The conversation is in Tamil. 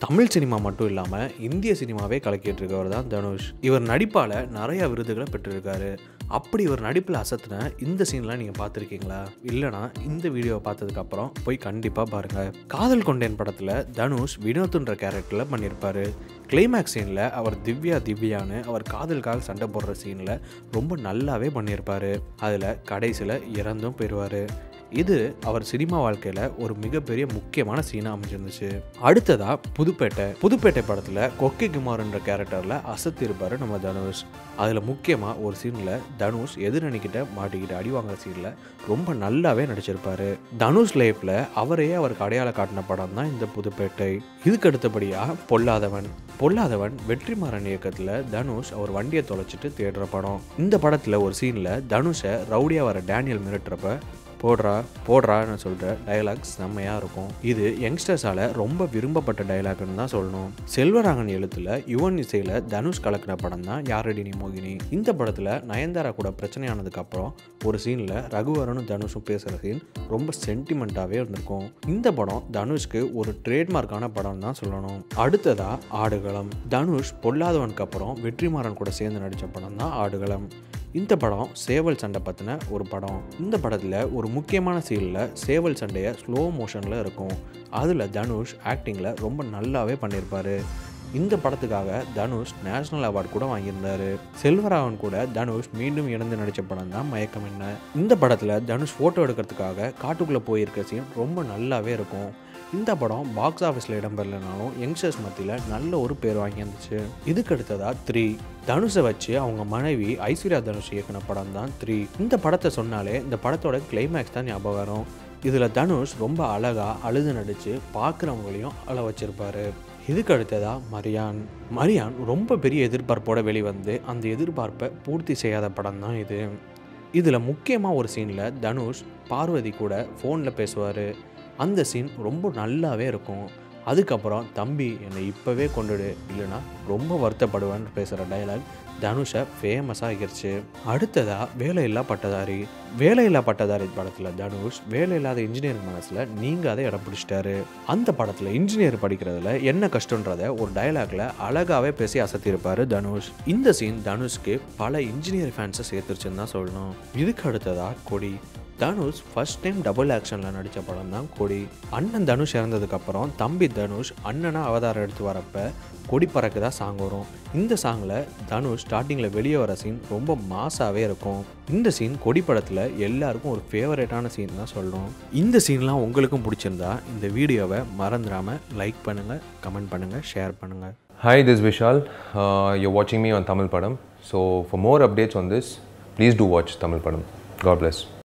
தமிழ் சினிமா மட்டும் இல்லாமல் இந்திய சினிமாவே கலக்கிட்டு இருக்கவர் தான் தனுஷ் இவர் நடிப்பால் நிறைய விருதுகளை பெற்றிருக்காரு அப்படி இவர் நடிப்பில் அசத்துன இந்த சீன்லாம் நீங்கள் பார்த்துருக்கீங்களா இல்லைனா இந்த வீடியோவை பார்த்ததுக்கப்புறம் போய் கண்டிப்பாக பாருங்கள் காதல் கொண்டேன் படத்தில் தனுஷ் வினோத்துன்ற கேரக்டரில் பண்ணியிருப்பாரு கிளைமேக்ஸ் சீனில் அவர் திவ்யா திவ்யான்னு அவர் காதலுக்காக சண்டை போடுற சீனில் ரொம்ப நல்லாவே பண்ணியிருப்பாரு அதில் கடைசியில் இறந்தும் பெறுவார் இது அவர் சினிமா வாழ்க்கையில் ஒரு மிகப்பெரிய முக்கியமான சீனாக அமைஞ்சிருந்துச்சு அடுத்ததாக புதுப்பேட்டை புதுப்பேட்டை படத்தில் கொக்கை குமார்ன்ற கேரக்டரில் அசத்திருப்பார் நம்ம தனுஷ் அதில் முக்கியமாக ஒரு சீனில் தனுஷ் எதிரணிக்கிட்ட மாட்டிக்கிட்டு அடி வாங்குற சீனில் ரொம்ப நல்லாவே நடிச்சிருப்பாரு தனுஷ் லைஃப்பில் அவரையே அவருக்கு அடையாளம் காட்டின படம் தான் இந்த புதுப்பேட்டை இதுக்கு அடுத்தபடியாக பொல்லாதவன் பொல்லாதவன் வெற்றிமாறன் இயக்கத்தில் தனுஷ் அவர் வண்டியை தொலைச்சிட்டு தேடுற படம் இந்த படத்தில் ஒரு சீனில் தனுஷை ரவுடியாக வர டேனியல் மிரட்டுறப்ப போடுறா போடுறான்னு சொல்கிற டயலாக் செம்மையாக இருக்கும் இது யங்ஸ்டர்ஸால் ரொம்ப விரும்பப்பட்ட டயலாக்னு தான் சொல்லணும் செல்வராகன் எழுத்தில் யுவன் இசையில் தனுஷ் கலக்கின படம் தான் யாரடி நீ மோகினி இந்த படத்தில் நயன்தாரா கூட பிரச்சனையானதுக்கப்புறம் ஒரு சீனில் ரகுவரனும் தனுஷும் பேசுகிற சீன் ரொம்ப சென்டிமெண்ட்டாகவே இருந்திருக்கும் இந்த படம் தனுஷ்க்கு ஒரு ட்ரேட்மார்க்கான படம் தான் சொல்லணும் அடுத்ததாக ஆடுகளம் தனுஷ் பொல்லாதவனுக்கு அப்புறம் வெற்றிமாறன் கூட சேர்ந்து நடித்த படம் தான் ஆடுகளம் இந்த படம் சேவல் சண்டை பற்றின ஒரு படம் இந்த படத்தில் ஒரு முக்கியமான சீனில் சேவல் சண்டையை ஸ்லோ மோஷனில் இருக்கும் அதில் தனுஷ் ஆக்டிங்கில் ரொம்ப நல்லாவே பண்ணியிருப்பார் இந்த படத்துக்காக தனுஷ் நேஷனல் அவார்டு கூட வாங்கியிருந்தார் செல்வராகவன் கூட தனுஷ் மீண்டும் இணைந்து நடித்த படம் தான் மயக்கம் என்ன இந்த படத்தில் தனுஷ் ஃபோட்டோ எடுக்கிறதுக்காக காட்டுக்குள்ளே போயிருக்க சீன் ரொம்ப நல்லாவே இருக்கும் இந்த படம் பாக்ஸ் ஆஃபீஸில் இடம்பெறலைனாலும் யங்ஸ்டர்ஸ் மத்தியில் நல்ல ஒரு பேர் வாங்கியிருந்துச்சு இதுக்கு அடுத்ததாக த்ரீ தனுஷை வச்சு அவங்க மனைவி ஐஸ்வர்யா தனுஷ் இயக்கின படம் தான் த்ரீ இந்த படத்தை சொன்னாலே இந்த படத்தோட கிளைமேக்ஸ் தான் ஞாபகம் வரும் இதில் தனுஷ் ரொம்ப அழகாக அழுது நடித்து பார்க்குறவங்களையும் அழ வச்சிருப்பாரு இதுக்கு அடுத்ததாக மரியான் மரியான் ரொம்ப பெரிய எதிர்பார்ப்போட வெளிவந்து அந்த எதிர்பார்ப்பை பூர்த்தி செய்யாத படம் தான் இது இதில் முக்கியமாக ஒரு சீனில் தனுஷ் பார்வதி கூட ஃபோனில் பேசுவார் அந்த சீன் ரொம்ப நல்லாவே இருக்கும் அதுக்கப்புறம் தம்பி என்னை இப்போவே கொண்டுடு இல்லைனா ரொம்ப வருத்தப்படுவேன்னு பேசுகிற டைலாக் தனுஷை ஃபேமஸாக ஆகிருச்சு அடுத்ததாக வேலையில்லா பட்டதாரி வேலையில்லா பட்டதாரி படத்தில் தனுஷ் வேலையில்லாத இன்ஜினியரிங் மனசில் நீங்கள் அதை இடம் பிடிச்சிட்டாரு அந்த படத்தில் இன்ஜினியர் படிக்கிறதுல என்ன கஷ்டன்றத ஒரு டயலாக்ல அழகாகவே பேசி அசத்தியிருப்பார் தனுஷ் இந்த சீன் தனுஷ்க்கு பல இன்ஜினியர் ஃபேன்ஸை சேர்த்துருச்சுன்னு தான் சொல்லணும் இதுக்கு அடுத்ததாக கொடி தனுஷ் ஃபர்ஸ்ட் டைம் டபுள் ஆக்ஷனில் நடித்த படம் தான் கொடி அண்ணன் தனுஷ் இறந்ததுக்கப்புறம் தம்பி தனுஷ் அண்ணனாக அவதாரம் எடுத்து வரப்ப கொடி பறக்கு தான் சாங் வரும் இந்த சாங்கில் தனுஷ் ஸ்டார்டிங்கில் வெளியே வர சீன் ரொம்ப மாசாகவே இருக்கும் இந்த சீன் கொடி படத்தில் எல்லாருக்கும் ஒரு ஃபேவரட்டான சீன் தான் சொல்லணும் இந்த சீன்லாம் உங்களுக்கும் பிடிச்சிருந்தா இந்த வீடியோவை மறந்துடாமல் லைக் பண்ணுங்கள் கமெண்ட் பண்ணுங்கள் ஷேர் பண்ணுங்கள் Hi, this is Vishal. Uh, you're watching me on Tamil Padam. So, for more updates on this, please do watch Tamil Padam. God bless.